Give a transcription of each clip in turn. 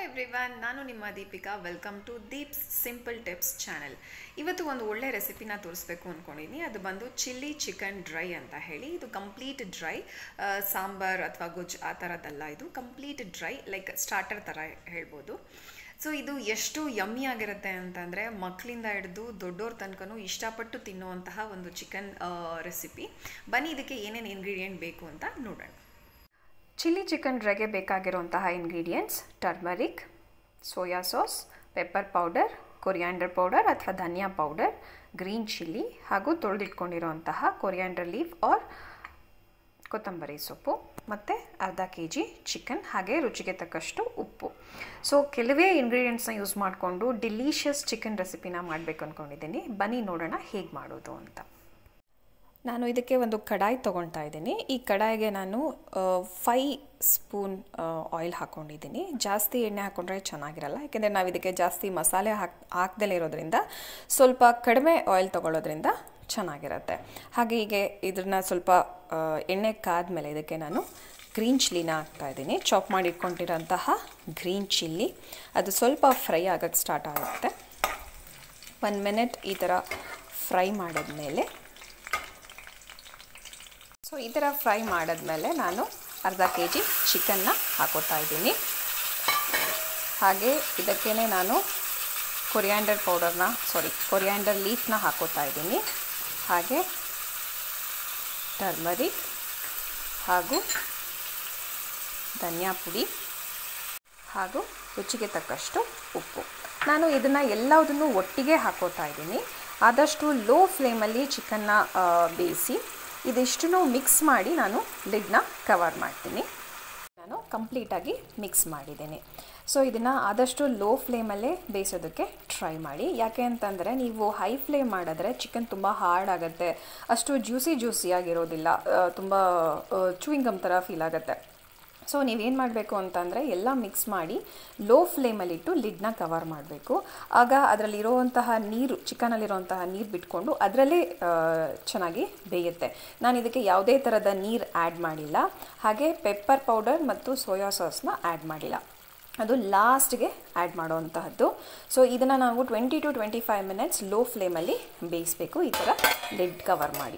everyone ನಾನು ನಿಮ್ಮ Deepika welcome to Deeps simple tips channel ಇವತ್ತು ಒಂದು ಒಳ್ಳೆ ರೆಸಿಪಿನ ತೋರಿಸ್ಬೇಕು ಅಂದ್ಕೊಂಡಿದ್ದೀನಿ ಅದು ಬಂದು ಚಿಲ್ಲಿ ಚಿಕನ್ ಡ್ರೈ ಅಂತ ಹೇಳಿ ಇದು ಕಂಪ್ಲೀಟ್ ಡ್ರೈ ಸಾಂಬಾರ್ ಅಥವಾ ಗೊಜ್ಜು ಆ ಥರದ್ದಲ್ಲ ಇದು ಕಂಪ್ಲೀಟ್ ಡ್ರೈ ಲೈಕ್ ಸ್ಟಾರ್ಟರ್ ಥರ ಹೇಳ್ಬೋದು ಸೊ ಇದು ಎಷ್ಟು ಯಮ್ಮಿ ಆಗಿರುತ್ತೆ ಅಂತಂದರೆ ಮಕ್ಕಳಿಂದ ಹಿಡಿದು ದೊಡ್ಡೋರ ತನಕನೂ ಇಷ್ಟಪಟ್ಟು ತಿನ್ನುವಂತಹ ಒಂದು ಚಿಕನ್ ರೆಸಿಪಿ ಬನ್ನಿ ಇದಕ್ಕೆ ಏನೇನು ಇಂಗ್ರೀಡಿಯೆಂಟ್ ಬೇಕು ಅಂತ ನೋಡೋಣ ಚಿಲ್ಲಿ ಚಿಕನ್ ಡ್ರೈಗೆ ಬೇಕಾಗಿರುವಂತಹ ingredients turmeric soya sauce pepper powder coriander powder ಅಥವಾ ಧನಿಯಾ ಪೌಡರ್ ಗ್ರೀನ್ ಚಿಲ್ಲಿ ಹಾಗೂ ತೊಳೆದಿಟ್ಕೊಂಡಿರುವಂತಹ ಕೊರಿಯಾಂಡರ್ ಲೀಫ್ ಆರ್ ಕೊತ್ತಂಬರಿ ಸೊಪ್ಪು ಮತ್ತು ಅರ್ಧ ಕೆ ಜಿ ಚಿಕನ್ ಹಾಗೆ ರುಚಿಗೆ ತಕ್ಕಷ್ಟು ಉಪ್ಪು ಸೊ ಕೆಲವೇ ಇಂಗ್ರೀಡಿಯೆಂಟ್ಸ್ನ ಯೂಸ್ ಮಾಡಿಕೊಂಡು ಡಿಲೀಷಿಯಸ್ ಚಿಕನ್ ರೆಸಿಪಿನ ಮಾಡಬೇಕು ಅಂದ್ಕೊಂಡಿದ್ದೀನಿ ಬನ್ನಿ ನೋಡೋಣ ಹೇಗೆ ಮಾಡೋದು ಅಂತ ನಾನು ಇದಕ್ಕೆ ಒಂದು ಕಡಾಯಿ ತೊಗೊಳ್ತಾ ಇದ್ದೀನಿ ಈ ಕಡಾಯಿಗೆ ನಾನು ಫೈ ಸ್ಪೂನ್ ಆಯಿಲ್ ಹಾಕ್ಕೊಂಡಿದ್ದೀನಿ ಜಾಸ್ತಿ ಎಣ್ಣೆ ಹಾಕ್ಕೊಂಡ್ರೆ ಚೆನ್ನಾಗಿರಲ್ಲ ಯಾಕೆಂದರೆ ನಾವು ಇದಕ್ಕೆ ಜಾಸ್ತಿ ಮಸಾಲೆ ಹಾಕ್ ಹಾಕ್ದಲೇ ಇರೋದ್ರಿಂದ ಸ್ವಲ್ಪ ಕಡಿಮೆ ಆಯಿಲ್ ತೊಗೊಳ್ಳೋದ್ರಿಂದ ಚೆನ್ನಾಗಿರುತ್ತೆ ಹಾಗೆ ಹೀಗೆ ಇದನ್ನ ಸ್ವಲ್ಪ ಎಣ್ಣೆ ಕಾದ್ಮೇಲೆ ಇದಕ್ಕೆ ನಾನು ಗ್ರೀನ್ ಚಿಲ್ಲಿನ ಹಾಕ್ತಾಯಿದ್ದೀನಿ ಚಾಪ್ ಮಾಡಿ ಇಟ್ಕೊಂಡಿರೋಂತಹ ಗ್ರೀನ್ ಚಿಲ್ಲಿ ಅದು ಸ್ವಲ್ಪ ಫ್ರೈ ಆಗೋಕ್ಕೆ ಸ್ಟಾರ್ಟ್ ಆಗುತ್ತೆ ಒನ್ ಮಿನಿಟ್ ಈ ಥರ ಫ್ರೈ ಮಾಡಿದ್ಮೇಲೆ ಸೊ ಈ ಥರ ಫ್ರೈ ಮಾಡಿದ್ಮೇಲೆ ನಾನು ಅರ್ಧ ಕೆ ಜಿ ಚಿಕನ್ನ ಹಾಕೋತಾ ಇದ್ದೀನಿ ಹಾಗೆ ಇದಕ್ಕೇ ನಾನು ಕೊರಿಯಾಂಡರ್ ಪೌಡರ್ನ ಸಾರಿ ಕೊರಿಯಾಂಡರ್ ಲೀಫ್ನ ಹಾಕೋತಾ ಇದ್ದೀನಿ ಹಾಗೆ ಟರ್ಮರಿಕ್ ಹಾಗೂ ಧನಿಯಾ ಪುಡಿ ಹಾಗೂ ರುಚಿಗೆ ತಕ್ಕಷ್ಟು ಉಪ್ಪು ನಾನು ಇದನ್ನು ಎಲ್ಲದನ್ನು ಒಟ್ಟಿಗೆ ಹಾಕೋತಾ ಇದ್ದೀನಿ ಆದಷ್ಟು ಲೋ ಫ್ಲೇಮಲ್ಲಿ ಚಿಕನ್ನ ಬೇಯಿಸಿ ಇದಿಷ್ಟನ್ನು ಮಿಕ್ಸ್ ಮಾಡಿ ನಾನು ಲಿಡ್ನ ಕವರ್ ಮಾಡ್ತೀನಿ ನಾನು ಕಂಪ್ಲೀಟಾಗಿ ಮಿಕ್ಸ್ ಮಾಡಿದ್ದೀನಿ ಸೊ ಇದನ್ನು ಆದಷ್ಟು ಲೋ ಫ್ಲೇಮಲ್ಲೇ ಬೇಯಿಸೋದಕ್ಕೆ ಟ್ರೈ ಮಾಡಿ ಯಾಕೆ ಅಂತಂದರೆ ನೀವು ಹೈ ಫ್ಲೇಮ್ ಮಾಡಿದ್ರೆ ಚಿಕನ್ ತುಂಬ ಹಾರ್ಡ್ ಆಗುತ್ತೆ ಅಷ್ಟು ಜ್ಯೂಸಿ ಜ್ಯೂಸಿಯಾಗಿರೋದಿಲ್ಲ ತುಂಬ ಚೂಯಿಂಗಮ್ ಥರ ಫೀಲ್ ಆಗುತ್ತೆ ಸೊ ನೀವೇನು ಮಾಡಬೇಕು ಅಂತಂದರೆ ಎಲ್ಲ ಮಿಕ್ಸ್ ಮಾಡಿ ಲೋ ಫ್ಲೇಮಲ್ಲಿಟ್ಟು ಲಿಡ್ನ ಕವರ್ ಮಾಡಬೇಕು ಆಗ ಅದರಲ್ಲಿರುವಂತಹ ನೀರು ಚಿಕನಲ್ಲಿರುವಂತಹ ನೀರು ಬಿಟ್ಕೊಂಡು ಅದರಲ್ಲೇ ಚೆನ್ನಾಗಿ ಬೇಯುತ್ತೆ ನಾನು ಇದಕ್ಕೆ ಯಾವುದೇ ಥರದ ನೀರು ಆ್ಯಡ್ ಮಾಡಿಲ್ಲ ಹಾಗೆ ಪೆಪ್ಪರ್ ಪೌಡರ್ ಮತ್ತು ಸೋಯಾ ಸಾಸ್ನ ಆ್ಯಡ್ ಮಾಡಿಲ್ಲ ಅದು ಲಾಸ್ಟ್ಗೆ ಆ್ಯಡ್ ಮಾಡೋವಂತಹದ್ದು ಸೊ ಇದನ್ನು ನಾವು twenty to twenty five minutes low ಫ್ಲೇಮಲ್ಲಿ ಬೇಯಿಸಬೇಕು ಈ ಥರ ಲಿಡ್ ಕವರ್ ಮಾಡಿ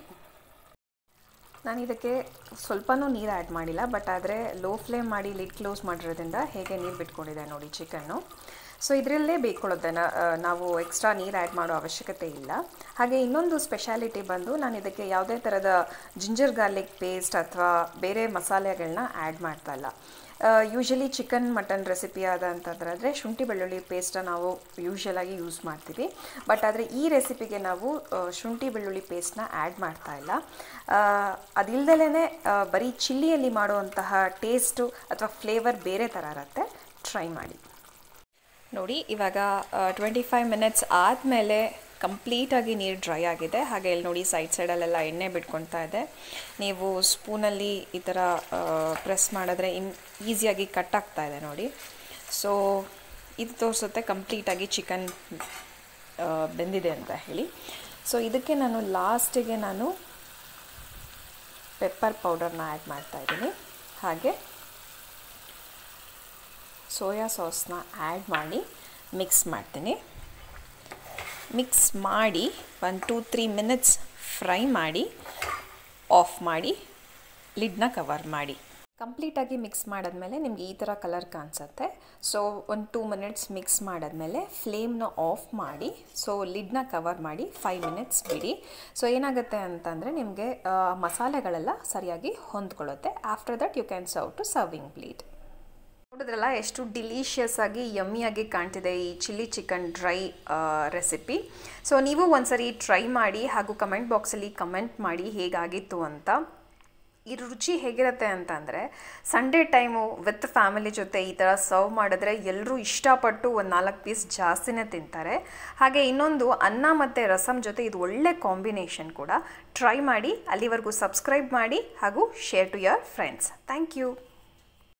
ನಾನು ಇದಕ್ಕೆ ಸ್ವಲ್ಪನೂ ನೀರು ಆ್ಯಡ್ ಮಾಡಿಲ್ಲ ಬಟ್ ಆದರೆ ಲೋ ಫ್ಲೇಮ್ ಮಾಡಿ ಲಿಡ್ ಕ್ಲೋಸ್ ಮಾಡಿರೋದ್ರಿಂದ ಹೇಗೆ ನೀರು ಬಿಟ್ಕೊಂಡಿದೆ ನೋಡಿ ಚಿಕನ್ನು ಸೊ ಇದರಲ್ಲೇ ಬೇಯ್ಕೊಳ್ಳೋದೆ ನಾವು ಎಕ್ಸ್ಟ್ರಾ ನೀರು ಆ್ಯಡ್ ಮಾಡೋ ಅವಶ್ಯಕತೆ ಇಲ್ಲ ಹಾಗೆ ಇನ್ನೊಂದು ಸ್ಪೆಷಾಲಿಟಿ ಬಂದು ನಾನು ಇದಕ್ಕೆ ಯಾವುದೇ ಥರದ ಜಿಂಜರ್ ಗಾರ್ಲಿಕ್ ಪೇಸ್ಟ್ ಅಥವಾ ಬೇರೆ ಮಸಾಲೆಗಳನ್ನ ಆ್ಯಡ್ ಮಾಡ್ತಾ ಇಲ್ಲ ಯೂಶಲಿ ಚಿಕನ್ ಮಟನ್ ರೆಸಿಪಿ ಆದ ಅಂತಂದರೆ ಶುಂಠಿ ಬೆಳ್ಳುಳ್ಳಿ ಪೇಸ್ಟ ನಾವು ಯೂಶಲಾಗಿ ಯೂಸ್ ಮಾಡ್ತೀವಿ ಬಟ್ ಆದರೆ ಈ ರೆಸಿಪಿಗೆ ನಾವು ಶುಂಠಿ ಬೆಳ್ಳುಳ್ಳಿ ಪೇಸ್ಟ್ನ ಆ್ಯಡ್ ಮಾಡ್ತಾ ಇಲ್ಲ ಅದಿಲ್ದಲೇ ಬರೀ ಚಿಲ್ಲಿಯಲ್ಲಿ ಮಾಡುವಂತಹ ಟೇಸ್ಟು ಅಥವಾ ಫ್ಲೇವರ್ ಬೇರೆ ಥರ ಇರುತ್ತೆ ಟ್ರೈ ಮಾಡಿ ನೋಡಿ ಇವಾಗ ಟ್ವೆಂಟಿ ಫೈವ್ ಮಿನಿಟ್ಸ್ ಆದಮೇಲೆ ಕಂಪ್ಲೀಟಾಗಿ ನೀರು ಡ್ರೈ ಆಗಿದೆ ಹಾಗೆ ಇಲ್ಲಿ ನೋಡಿ ಸೈಡ್ ಸೈಡಲ್ಲೆಲ್ಲ ಎಣ್ಣೆ ಬಿಟ್ಕೊಳ್ತಾ ಇದೆ ನೀವು ಸ್ಪೂನಲ್ಲಿ ಈ ಥರ ಪ್ರೆಸ್ ಮಾಡಿದ್ರೆ ಇನ್ ಈಸಿಯಾಗಿ ಕಟ್ ಆಗ್ತಾ ಇದೆ ನೋಡಿ ಸೊ ಇದು ತೋರಿಸುತ್ತೆ ಕಂಪ್ಲೀಟಾಗಿ ಚಿಕನ್ ಬೆಂದಿದೆ ಅಂತ ಹೇಳಿ ಸೊ ಇದಕ್ಕೆ ನಾನು ಲಾಸ್ಟಿಗೆ ನಾನು ಪೆಪ್ಪರ್ ಪೌಡರ್ನ ಆ್ಯಡ್ ಮಾಡ್ತಾಯಿದ್ದೀನಿ ಹಾಗೆ ಸೋಯಾ ಸಾಸ್ನ ಆ್ಯಡ್ ಮಾಡಿ ಮಿಕ್ಸ್ ಮಾಡ್ತೀನಿ ಮಿಕ್ಸ್ ಮಾಡಿ one two three minutes fry ಮಾಡಿ ಆಫ್ ಮಾಡಿ ಲಿಡ್ನ ಕವರ್ ಮಾಡಿ ಕಂಪ್ಲೀಟಾಗಿ ಮಿಕ್ಸ್ ಮಾಡಿದ್ಮೇಲೆ ನಿಮಗೆ ಈ ಥರ ಕಲರ್ ಕಾಣಿಸುತ್ತೆ ಸೊ ಒಂದು ಟೂ ಮಿನಿಟ್ಸ್ ಮಿಕ್ಸ್ ಮಾಡಿದ್ಮೇಲೆ ಫ್ಲೇಮ್ನ ಆಫ್ ಮಾಡಿ ಸೊ ಲಿಡ್ನ ಕವರ್ ಮಾಡಿ ಫೈವ್ ಮಿನಿಟ್ಸ್ ಬಿಡಿ ಸೊ ಏನಾಗುತ್ತೆ ಅಂತಂದರೆ ನಿಮಗೆ ಮಸಾಲೆಗಳೆಲ್ಲ ಸರಿಯಾಗಿ ಹೊಂದ್ಕೊಳ್ಳುತ್ತೆ after that you can serve to serving plate ನೋಡಿದ್ರಲ್ಲ ಎಷ್ಟು ಡಿಲೀಷಿಯಸ್ ಆಗಿ ಯಮ್ಮಿಯಾಗಿ ಕಾಣ್ತಿದೆ ಈ chilli chicken dry recipe so ನೀವು ಒಂದ್ಸರಿ ಟ್ರೈ ಮಾಡಿ ಹಾಗೂ ಕಮೆಂಟ್ ಬಾಕ್ಸಲ್ಲಿ ಕಮೆಂಟ್ ಮಾಡಿ ಹೇಗಾಗಿತ್ತು ಅಂತ ಈ ರುಚಿ ಹೇಗಿರುತ್ತೆ ಅಂತಂದರೆ ಸಂಡೇ ಟೈಮು ವಿತ್ ಫ್ಯಾಮಿಲಿ ಜೊತೆ ಈ ಥರ ಸರ್ವ್ ಮಾಡಿದ್ರೆ ಎಲ್ಲರೂ ಇಷ್ಟಪಟ್ಟು ಒಂದು ನಾಲ್ಕು ಪೀಸ್ ಜಾಸ್ತಿನೇ ತಿಂತಾರೆ ಹಾಗೆ ಇನ್ನೊಂದು ಅನ್ನ ಮತ್ತು ರಸಮ್ ಜೊತೆ ಇದು ಒಳ್ಳೆ ಕಾಂಬಿನೇಷನ್ ಕೂಡ ಟ್ರೈ ಮಾಡಿ ಅಲ್ಲಿವರೆಗೂ ಸಬ್ಸ್ಕ್ರೈಬ್ ಮಾಡಿ ಹಾಗೂ share to your friends thank you